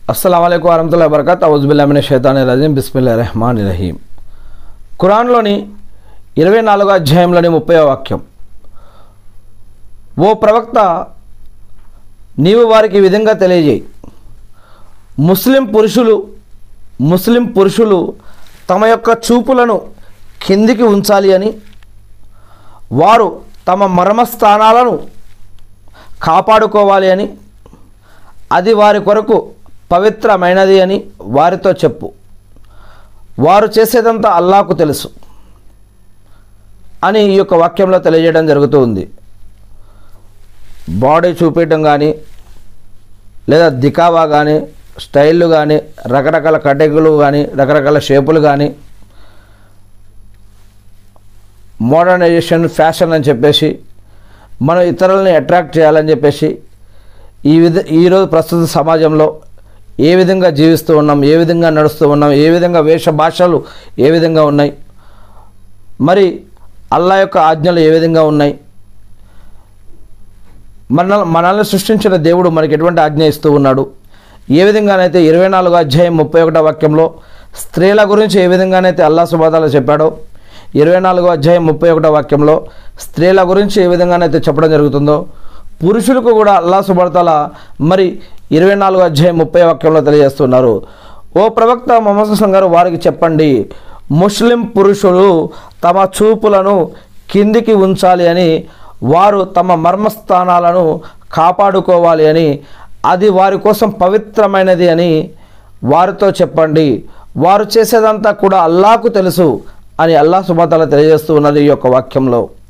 అస్సలం అయికు వరహతుల్లా వరకత్ అవుజుబుల్లామిన షైతాని రజీం బిస్మిల్లా రెహమాన్ రహీం ఖురాన్లోని ఇరవై నాలుగో అధ్యాయంలోని ముప్పై వాక్యం ఓ ప్రవక్త నీవు వారికి ఈ విధంగా తెలియజేయి ముస్లిం పురుషులు ముస్లిం పురుషులు తమ యొక్క చూపులను కిందికి ఉంచాలి అని వారు తమ మర్మస్థానాలను కాపాడుకోవాలి అని అది వారి కొరకు పవిత్రమైనది అని వారితో చెప్పు వారు చేసేదంతా అల్లాకు తెలుసు అని ఈ యొక్క వాక్యంలో తెలియజేయడం జరుగుతూ ఉంది బాడీ చూపించడం కానీ లేదా దికావా కానీ స్టైళ్ళు కానీ రకరకాల కటింగులు కానీ రకరకాల షేపులు కానీ మోడర్నైజేషన్ ఫ్యాషన్ అని చెప్పేసి మనం ఇతరులని అట్రాక్ట్ చేయాలని చెప్పేసి ఈ విధ ఈరోజు ప్రస్తుత సమాజంలో ఏ విధంగా జీవిస్తూ ఉన్నాం ఏ విధంగా నడుస్తూ ఉన్నాం ఏ విధంగా వేష భాషలు ఏ విధంగా ఉన్నాయి మరి అల్లా యొక్క ఆజ్ఞలు ఏ విధంగా ఉన్నాయి మన మనల్ని సృష్టించిన దేవుడు మనకి ఎటువంటి ఆజ్ఞ ఇస్తూ ఉన్నాడు ఏ విధంగానైతే ఇరవై నాలుగో అధ్యాయం ముప్పై ఒకటో వాక్యంలో స్త్రీల గురించి ఏ విధంగానైతే అల్లా సుబాదాలు చెప్పాడో ఇరవై నాలుగో అధ్యాయం ముప్పై ఒకటో వాక్యంలో స్త్రీల గురించి ఏ విధంగానైతే చెప్పడం జరుగుతుందో పురుషులకు కూడా అల్లా సుబడతల మరి ఇరవై నాలుగో అధ్యాయం ముప్పై వాక్యంలో తెలియజేస్తున్నారు ఓ ప్రవక్త మొహమ్మద్ హసన్ గారు వారికి చెప్పండి ముస్లిం పురుషులు తమ చూపులను కిందికి ఉంచాలి అని వారు తమ మర్మస్థానాలను కాపాడుకోవాలి అని అది వారి కోసం పవిత్రమైనది అని వారితో చెప్పండి వారు చేసేదంతా కూడా అల్లాకు తెలుసు అని అల్లా సుమతల తెలియజేస్తూ ఉన్నది ఈ యొక్క వాక్యంలో